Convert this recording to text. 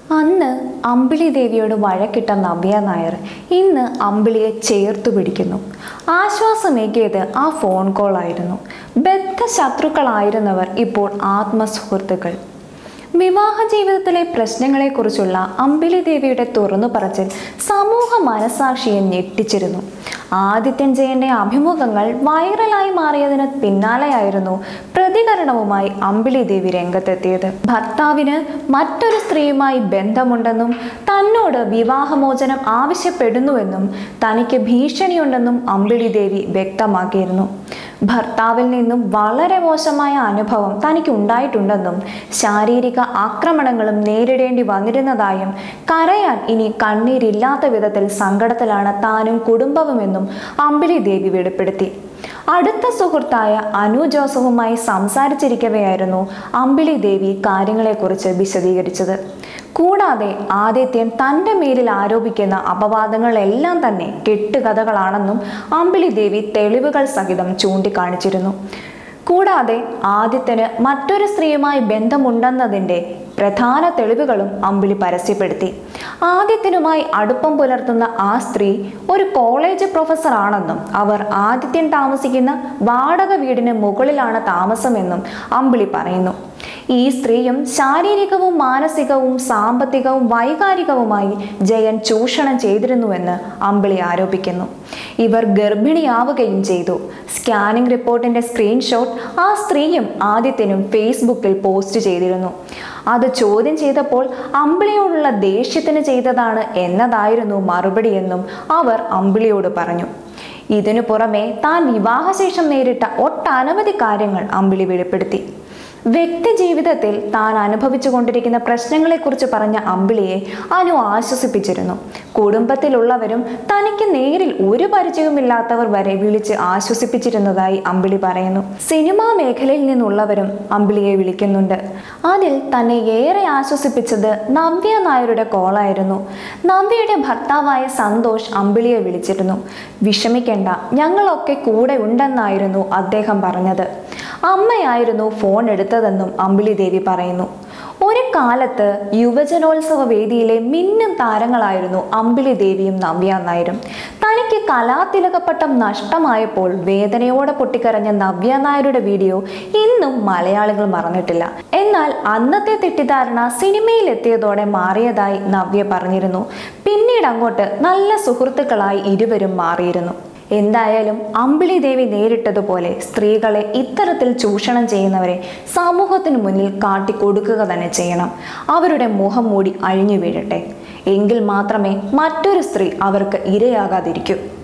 അന്ന് അമ്പിളി ദേവിയോട് വഴക്കിട്ട നവ്യ നായർ ഇന്ന് അമ്പിളിയെ ചേർത്തു പിടിക്കുന്നു ആശ്വാസമേകിയത് ആ ഫോൺ കോൾ ആയിരുന്നു ബദ്ധ ശത്രുക്കളായിരുന്നവർ ഇപ്പോൾ ആത്മസുഹൃത്തുക്കൾ വിവാഹ ജീവിതത്തിലെ പ്രശ്നങ്ങളെക്കുറിച്ചുള്ള അമ്പിളി ദേവിയുടെ തുറന്നു പറച്ചിൽ സമൂഹ മനസാക്ഷിയെ ഞെട്ടിച്ചിരുന്നു ആദിത്യൻ ജയന്റെ അഭിമുഖങ്ങൾ വൈറലായി മാറിയതിന് പിന്നാലെയായിരുന്നു പ്രതികരണവുമായി അമ്പിളി ദേവി രംഗത്തെത്തിയത് ഭർത്താവിന് മറ്റൊരു സ്ത്രീയുമായി ബന്ധമുണ്ടെന്നും തന്നോട് വിവാഹമോചനം ആവശ്യപ്പെടുന്നുവെന്നും തനിക്ക് ഭീഷണിയുണ്ടെന്നും അമ്പിളി ദേവി വ്യക്തമാക്കിയിരുന്നു ഭർത്താവിൽ നിന്നും വളരെ മോശമായ അനുഭവം തനിക്ക് ഉണ്ടായിട്ടുണ്ടെന്നും ശാരീരിക ആക്രമണങ്ങളും നേരിടേണ്ടി വന്നിരുന്നതായും കരയാൻ ഇനി കണ്ണീരില്ലാത്ത വിധത്തിൽ സങ്കടത്തിലാണ് താനും കുടുംബവുമെന്നും അമ്പിളി ദേവി വെളിപ്പെടുത്തി അടുത്ത സുഹൃത്തായ അനു ജോസഫുമായി സംസാരിച്ചിരിക്കവെയായിരുന്നു അമ്പിളി ദേവി കാര്യങ്ങളെക്കുറിച്ച് വിശദീകരിച്ചത് കൂടാതെ ആദിത്യൻ തൻ്റെ മേലിൽ ആരോപിക്കുന്ന അപവാദങ്ങളെല്ലാം തന്നെ കെട്ടുകഥകളാണെന്നും അമ്പിളി ദേവി തെളിവുകൾ സഹിതം ചൂണ്ടിക്കാണിച്ചിരുന്നു കൂടാതെ ആദിത്യന് മറ്റൊരു സ്ത്രീയുമായി ബന്ധമുണ്ടെന്നതിൻ്റെ പ്രധാന തെളിവുകളും അമ്പിളി പരസ്യപ്പെടുത്തി ആദിത്യനുമായി അടുപ്പം പുലർത്തുന്ന ആ സ്ത്രീ ഒരു കോളേജ് പ്രൊഫസർ ആണെന്നും അവർ ആദിത്യൻ താമസിക്കുന്ന വാടക വീടിന് മുകളിലാണ് താമസമെന്നും അമ്പിളി പറയുന്നു ഈ സ്ത്രീയും ശാരീരികവും മാനസികവും സാമ്പത്തികവും വൈകാരികവുമായി ജയൻ ചൂഷണം ചെയ്തിരുന്നുവെന്ന് അമ്പിളി ആരോപിക്കുന്നു ഇവർ ഗർഭിണിയാവുകയും ചെയ്തു സ്കാനിംഗ് റിപ്പോർട്ടിന്റെ സ്ക്രീൻഷോട്ട് ആ സ്ത്രീയും ആദിത്യനും ഫേസ്ബുക്കിൽ പോസ്റ്റ് ചെയ്തിരുന്നു അത് ചോദ്യം ചെയ്തപ്പോൾ അമ്പിളിയോടുള്ള ദേഷ്യത്തിന് ചെയ്തതാണ് എന്നതായിരുന്നു മറുപടിയെന്നും അവർ അമ്പിളിയോട് പറഞ്ഞു ഇതിനു പുറമെ താൻ വിവാഹശേഷം നേരിട്ട ഒട്ടനവധി കാര്യങ്ങൾ അമ്പിളി വെളിപ്പെടുത്തി വ്യക്തി ജീവിതത്തിൽ താൻ അനുഭവിച്ചു കൊണ്ടിരിക്കുന്ന പ്രശ്നങ്ങളെക്കുറിച്ച് പറഞ്ഞ അമ്പിളിയെ അനു ആശ്വസിപ്പിച്ചിരുന്നു കുടുംബത്തിലുള്ളവരും തനിക്ക് നേരിൽ ഒരു പരിചയവുമില്ലാത്തവർ വരെ വിളിച്ച് ആശ്വസിപ്പിച്ചിരുന്നതായി അമ്പിളി പറയുന്നു സിനിമാ മേഖലയിൽ നിന്നുള്ളവരും അമ്പിളിയെ വിളിക്കുന്നുണ്ട് അതിൽ തന്നെ ഏറെ ആശ്വസിപ്പിച്ചത് നവ്യ നായരുടെ കോളായിരുന്നു നവ്യയുടെ ഭർത്താവായ സന്തോഷ് അമ്പിളിയെ വിളിച്ചിരുന്നു വിഷമിക്കേണ്ട ഞങ്ങളൊക്കെ കൂടെ ഉണ്ടെന്നായിരുന്നു അദ്ദേഹം പറഞ്ഞത് അമ്മയായിരുന്നു ഫോൺ എടുത്തതെന്നും അമ്പിളി ദേവി പറയുന്നു ഒരു കാലത്ത് യുവജനോത്സവ വേദിയിലെ മിന്നും താരങ്ങളായിരുന്നു അമ്പിളി ദേവിയും നവ്യ നായരും തനിക്ക് കലാതിലകപ്പട്ടം നഷ്ടമായപ്പോൾ വേദനയോടെ പൊട്ടിക്കരഞ്ഞ നവ്യ നായരുടെ വീഡിയോ ഇന്നും മലയാളികൾ മറന്നിട്ടില്ല എന്നാൽ അന്നത്തെ തെറ്റിദ്ധാരണ സിനിമയിൽ എത്തിയതോടെ മാറിയതായി നവ്യ പറഞ്ഞിരുന്നു പിന്നീട് അങ്ങോട്ട് നല്ല സുഹൃത്തുക്കളായി ഇരുവരും മാറിയിരുന്നു എന്തായാലും അമ്പിളി ദേവി നേരിട്ടതുപോലെ സ്ത്രീകളെ ഇത്തരത്തിൽ ചൂഷണം ചെയ്യുന്നവരെ സമൂഹത്തിന് മുന്നിൽ കാട്ടിക്കൊടുക്കുക തന്നെ ചെയ്യണം അവരുടെ മുഖം മൂടി അഴിഞ്ഞു വീഴട്ടെ എങ്കിൽ മാത്രമേ മറ്റൊരു സ്ത്രീ അവർക്ക് ഇരയാകാതിരിക്കൂ